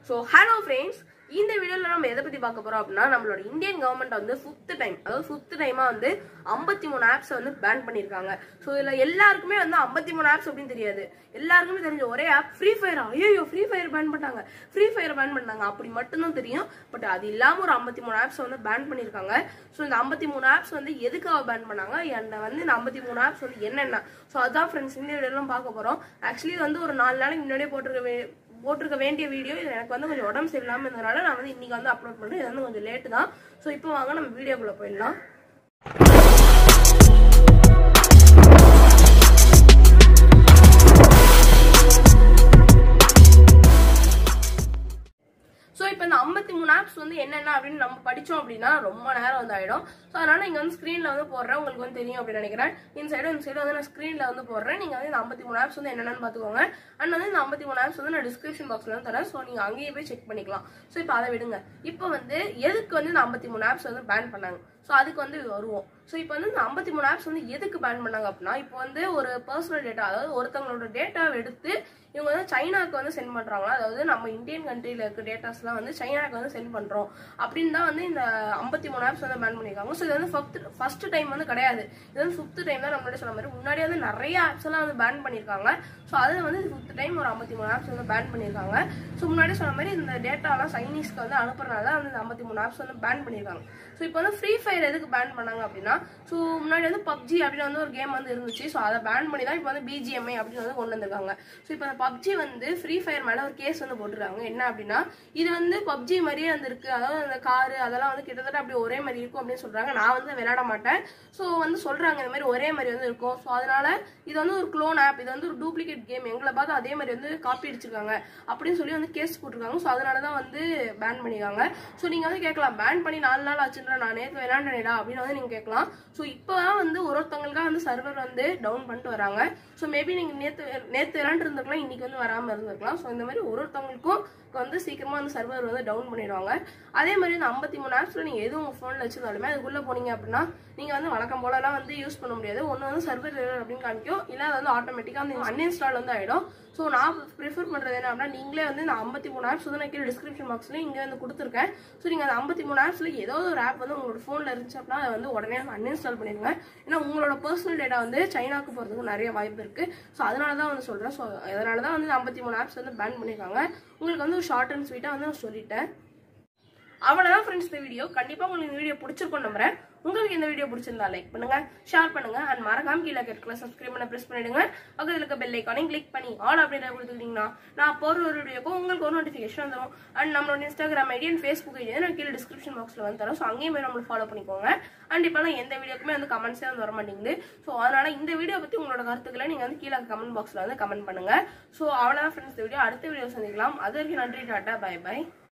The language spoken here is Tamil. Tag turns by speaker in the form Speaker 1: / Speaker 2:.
Speaker 1: ஸோ ஹலோ ஃப்ரெண்ட்ஸ் இந்த வீடியோவில் நம்ம எதை பற்றி பார்க்க போகிறோம் அப்படின்னா நம்மளோட இந்தியன் கவர்மெண்ட் வந்து ஃபிஃப்த் டைம் அதாவது ஃபிஃப்த் டைமாக வந்து ஐம்பத்தி மூணு ஆப்ஸை வந்து பேன் பண்ணியிருக்காங்க ஸோ இதில் எல்லாருக்குமே வந்து ஐம்பத்தி மூணு ஆப்ஸ் அப்படின்னு தெரியாது எல்லாருக்குமே தெரிஞ்ச ஒரே ஆப் ஃப்ரீ ஃபயர் ஐயோ ஃப்ரீ ஃபயர் பேன் பண்ணிட்டாங்க ஃப்ரீ ஃபயர் பேன் பண்ணாங்க அப்படி மட்டும்தான் தெரியும் பட் அது இல்லாமல் ஒரு ஐம்பத்தி மூணு ஆப்ஸ் வந்து பேன் பண்ணியிருக்காங்க ஸோ இந்த ஐம்பத்தி மூணு ஆப்ஸ் வந்து எதுக்காக பேன் பண்ணாங்க அந்த வந்து இந்த ஐம்பத்தி மூணு ஆப்ஸ் வந்து என்னென்ன ஸோ அதான் ஃப்ரெண்ட்ஸ் இந்த வீடியோலாம் பார்க்க போகிறோம் ஆக்சுவலி வந்து ஒரு நாலு நாளைக்கு முன்னாடியே போட்டிருக்க வே- போட்டிருக்க வேண்டிய வீடியோ இது எனக்கு வந்து கொஞ்சம் உடம்பு சரியில்லாமல் இருந்ததுனால நான் வந்து இன்னைக்கு வந்து அப்லோட் பண்ணுறேன் இது வந்து கொஞ்சம் லேட்டு தான் ஸோ இப்போ வாங்க நம்ம வீடியோக்குள்ளே போயிடலாம் ஸோ இப்போ இந்த ஐம்பத்தி மூணு ஆப்ஸ் வந்து என்னென்ன அப்படின்னு நம்ம படித்தோம் அப்படின்னா ரொம்ப நேரம் வந்து ஆகிடும் ஸோ அதனால் இங்கே வந்து ஸ்க்ரீனில் வந்து போடுறேன் உங்களுக்கு வந்து தெரியும் அப்படின்னு நினைக்கிறேன் இந்த சைடு இந்த சைடு வந்து நான் ஸ்க்ரீனில் வந்து போடுறேன் நீங்கள் வந்து இந்த ஐம்பத்தி மூணு ஆப்ஸ் வந்து என்னென்னு பார்த்துக்கோங்க அண்ட் வந்து இந்த ஐம்பத்தி மூணு ஆப்ஸ் வந்து நான் டிஸ்கிரிப்ஷன் பாக்ஸில் வந்து தரேன் ஸோ நீங்கள் அங்கேயே போய் செக் பண்ணிக்கலாம் ஸோ இப்போ அதை விடுங்க இப்போ வந்து எதுக்கு வந்து இந்த ஐம்பத்தி மூணு ஆப்ஸ் வந்து பேன் பண்ணாங்க ஸோ அதுக்கு வந்து வருவோம் ஸோ இப்போ வந்து இந்த ஐம்பத்தி மூணு ஆப்ஸ் வந்து எதுக்கு பேன் பண்ணாங்க அப்படின்னா இப்போ வந்து ஒரு பர்சனல் டேட்டா அதாவது ஒருத்தவங்களோட டேட்டாவை எடுத்து இவங்க வந்து சைனாக்கு வந்து சென்ட் பண்றாங்களா அதாவது நம்ம இந்தியன் கண்ட்ரியில் இருக்க டேட்டாஸ்லாம் வந்து சைனாக்கு வந்து சென்ட் பண்றோம் அப்படின்னு தான் வந்து இந்த ஐம்பத்தி மூணு ஆப்ஸ் வந்து பேன் பண்ணியிருக்காங்க ஸோ இது வந்து ஃபஸ்ட் ஃபர்ஸ்ட் டைம் வந்து கிடையாது இது வந்து ஃபிஃப்த் டைம் தான் நம்மளோட சொன்ன மாதிரி முன்னாடி வந்து நிறைய ஆப்ஸ் எல்லாம் வந்து பேன் பண்ணியிருக்காங்க ஸோ அதில் வந்து ஃபிஃப்த் டைம் ஒரு ஐம்பத்தி மூணு ஆப்ஸ் வந்து பேன் பண்ணியிருக்காங்க ஸோ முன்னாடி சொன்ன மாதிரி இந்த டேட்டாலாம் சைனீஸ்க்கு வந்து அனுப்புறதுனால தான் வந்து இந்த ஐம்பத்தி மூணு ஆப்ஸ் வந்து பேன் பண்ணியிருக்காங்க ஸோ இப்போ வந்து ஃப்ரீ ஃபயர் எதுக்கு பேன் பண்ணாங்க அப்படின்னா ஸோ முன்னாடி வந்து பப்ஜி அப்படின்னு வந்து ஒரு கேம் வந்து இருந்துச்சு ஸோ அதை பேன் பண்ணி தான் இப்போ வந்து பிஜிஎம்ஐ அப்படின்னு வந்து கொண்டு வந்திருக்காங்க ஸோ இப்போ அந்த பப்ஜி வந்து ஃப்ரீ ஃபயர் மேலே ஒரு கேஸ் வந்து போட்டிருக்காங்க என்ன அப்படின்னா இது வந்து பப்ஜி மாதிரியே வந்து இருக்கு அதாவது அந்த காரு அதெல்லாம் வந்து கிட்டத்தட்ட அப்படி ஒரே மாதிரி இருக்கும் அப்படின்னு சொல்றாங்க நான் வந்து விளையாட மாட்டேன் ஸோ வந்து சொல்றாங்க இந்த மாதிரி ஒரே மாதிரி வந்து இருக்கும் ஸோ அதனால இது வந்து ஒரு க்ளோன் ஆப் இது வந்து ஒரு டூப்ளிகேட் கேம் எங்களை பார்த்து அதே மாதிரி வந்து காப்பி அடிச்சிருக்காங்க அப்படின்னு சொல்லி வந்து கேஸ் போட்டிருக்காங்க ஸோ அதனால தான் வந்து பேன் பண்ணிருக்காங்க ஸோ நீங்க வந்து கேட்கலாம் பேன் பண்ணி நாலு நாள் ஆச்சுன்ற நான் நேற்று விளையாண்டேடா அப்படின்னு வந்து நீங்க கேட்கலாம் ஸோ இப்போ தான் வந்து ஒரு ஒருத்தவங்களுக்காக வந்து சர்வர் வந்து டவுன் பண்ணிட்டு வராங்க ஸோ மேபி நீங்க நேற்று நேற்று விளையாண்டு இருந்திருக்கலாம் இன்னைக்கு வந்து வராமல் இருந்திருக்கலாம் ஸோ இந்த மாதிரி ஒரு ஒருத்தவங்களுக்கும் வந்து சீக்கிரமா வந்து சர்வர் வந்து டவுன் பண்ணிடுவாங்க அதே மாதிரி இந்த ஐம்பத்தி மூணு ஆப்ஸ்ல நீங்க எதுவும் உங்க ஃபோன்ல வச்சிருந்தாலுமே அதுக்குள்ள போனீங்க அப்படின்னா நீங்க வந்து வழக்கம் போலலாம் வந்து யூஸ் பண்ண முடியாது ஒன்று வந்து சர்வர் அப்படின்னு காமிக்கும் இல்லை அது வந்து ஆட்டோமேட்டிக்காக வந்து அன்இன்ஸ்டால் வந்து ஆயிடும் ஸோ நான் ப்ரிஃபர் பண்ணுறது என்ன அப்படின்னா நீங்களே வந்து இந்த ஐம்பத்தி மூணு ஆப்ஸ் வந்து நான் கீழே டிஸ்கிரிப்ஷன் பாக்ஸ்ல இங்கே வந்து கொடுத்துருக்கேன் ஸோ நீங்கள் அந்த ஐம்பத்தி மூணு ஆப்ஸில் ஏதோ ஒரு ஆப் வந்து உங்களோட ஃபோனில் இருந்துச்சு அப்படின்னா அதை வந்து உடனே அன்இன்ஸ்டால் பண்ணிடுங்க ஏன்னா உங்களோட பர்சனல் டேட்டா வந்து சைனாக்கு போகிறதுக்கு நிறைய வாய்ப்பு இருக்குது ஸோ அதனால தான் வந்து சொல்கிறேன் ஸோ அதனால தான் வந்து ஐம்பத்தி மூணு ஆப்ஸ் வந்து பேன் பண்ணியிருக்காங்க உங்களுக்கு வந்து ஒரு ஷார்ட் அண்ட் ஸ்வீட்டாக வந்து நான் சொல்லிட்டேன் அவ்வளோதான் ஃப்ரெண்ட்ஸ் இந்த வீடியோ கண்டிப்பாக உங்களுக்கு இந்த வீடியோ பிடிச்சிருக்கும் நம்புறேன் உங்களுக்கு இந்த வீடியோ பிடிச்சிருந்தா லைக் பண்ணுங்க ஷேர் பண்ணுங்க அண்ட் மறக்காம கீழே கேட்கல சப்ஸ்கிரைப் பண்ண ப்ரெஸ் பண்ணிடுங்க பக்கத்தில் இருக்க பெல் ஐக்கானையும் கிளிக் பண்ணி ஆல் அப்படின்ற கொடுத்துக்கிட்டீங்கன்னா நான் போகிற ஒரு வீடியோக்கும் உங்களுக்கு ஒரு நோட்டிஃபிகேஷன் வந்துடும் அண்ட் நம்மளோட Instagram ID and Facebook ID நான் கீழே டிஸ்கிரிப்ஷன் பாக்ஸில் வந்து தரோம் ஸோ அங்கேயும் போய் நம்மளை ஃபாலோ பண்ணிக்கோங்க அண்ட் இப்போலாம் எந்த வீடியோக்குமே வந்து கமெண்ட்ஸே வந்து வர மாட்டேங்குது ஸோ அதனால இந்த வீடியோ பற்றி உங்களோட கருத்துக்களை நீங்கள் வந்து கீழே கமெண்ட் பாக்ஸில் வந்து கமெண்ட் பண்ணுங்க ஸோ அவ்வளோதான் ஃப்ரெண்ட்ஸ் இந்த வீடியோ அடுத்த வீடியோ சந்திக்கலாம் அது வரைக்கும் நன்றி டாட்டா பை பை